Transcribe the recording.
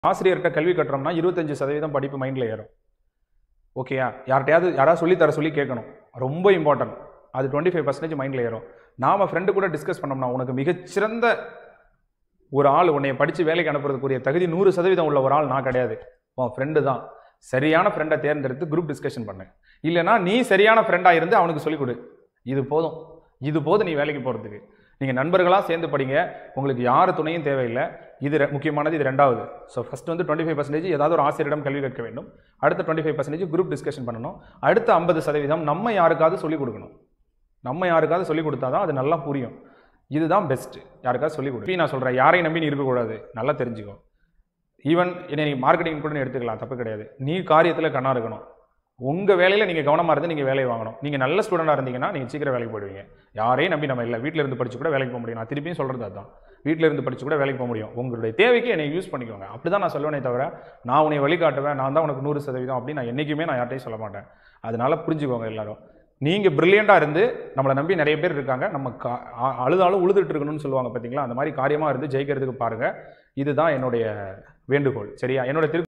ஆசிரியர்கிட்ட கல்வி கட்டுறோம்னா இருபத்தஞ்சு சதவீதம் படிப்பு மைண்டில் ஏறும் ஓகேயா யார்கிட்டயாவது யாராவது சொல்லி தர சொல்லி கேட்கணும் ரொம்ப இம்பார்ட்டன்ட் அது டுவெண்ட்டி ஃபைவ் பர்சன்டேஜ் மைண்டில் ஏறும் நாம ஃப்ரெண்டு கூட டிஸ்கஸ் பண்ணோம்னா உனக்கு மிகச்சிறந்த ஒரு ஆள் உன்னைய படித்து வேலைக்கு அனுப்புறதுக்குரிய தகுதி நூறு சதவீதம் உள்ள ஒரு ஆள் நான் கிடையாது உன் ஃப்ரெண்டு தான் சரியான ஃப்ரெண்டை தேர்ந்தெடுத்து குரூப் டிஸ்கஷன் பண்ணு இல்லைனா நீ சரியான ஃப்ரெண்டாக இருந்து அவனுக்கு சொல்லிக் கொடு இது போதும் இது போதும் நீ வேலைக்கு போகிறதுக்கு நீங்கள் நண்பர்களாக சேர்ந்து படிங்க உங்களுக்கு யார் துணையும் தேவையில்லை இது ரெ- முக்கியமானது இது ரெண்டாவது ஸோ ஃபஸ்ட் வந்து டுவெண்ட்டி ஃபைவ் பர்சன்டேஜ் ஏதாவது ஒரு ஆசிரியரிடம் கல்வி கற்க வேண்டும் அடுத்த twenty five percentage group discussion பண்ணணும் அடுத்த ஐம்பது சதவீதம் நம்ம யாருக்காவது சொல்லிக் கொடுக்கணும் நம்ம யாருக்காவது சொல்லிக் கொடுத்தா தான் அது நல்லா புரியும் இதுதான் பெஸ்ட் யாருக்காவது சொல்லிக் கொடு இப்ப நான் சொல்கிறேன் யாரையும் நம்பி நீ இருக்கக்கூடாது நல்லா தெரிஞ்சுக்கோ ஈவன் என்னை நீ மார்க்கெட்டிங் கூட நீ எடுத்துக்கலாம் தப்பு கிடையாது நீ காரியத்தில் கண்ணா இருக்கணும் உங்கள் வேலையில் நீங்கள் கவனமாக இருந்து நீங்கள் வேலையை வாங்கணும் நீங்கள் நல்ல ஸ்டூடெண்டாக இருந்தீங்கன்னா நீங்கள் சீக்கிரம் வேலைக்கு போயிடுவீங்க யாரையும் நம்பி நம்ம இல்லை வீட்டில் இருந்து படிச்சு கூட வேலைக்கு போக முடியும் நான் திருப்பியும் சொல்கிறது அதுதான் வீட்டில் இருந்து படிச்சு கூட வேலைக்கு போக முடியும் உங்களுடைய தேவைக்கு என்னை யூஸ் பண்ணிக்கோங்க அப்படி தான் நான் சொல்லுவேனே தவிர நான் உன்னை வழிகாட்டுவேன் நான் தான் உனக்கு நூறு சதவீதம் அப்படின்னு நான் என்றைக்குமே நான் யார்ட்டையும் சொல்ல மாட்டேன் அதனால புரிஞ்சுக்கோங்க எல்லாரும் நீங்கள் ப்ரில்லியண்ட்டாக இருந்து நம்மளை நம்பி நிறைய பேர் இருக்காங்க நம்ம கா அ- அழுதாலும் உழுதுட்டு இருக்கணும்னு சொல்லுவாங்க பார்த்தீங்களா அந்த மாதிரி காரியமாக இருந்து ஜெயிக்கிறதுக்கு பாருங்கள் இதுதான் என்னுடைய வேண்டுகோள் சரியா என்னோட திரு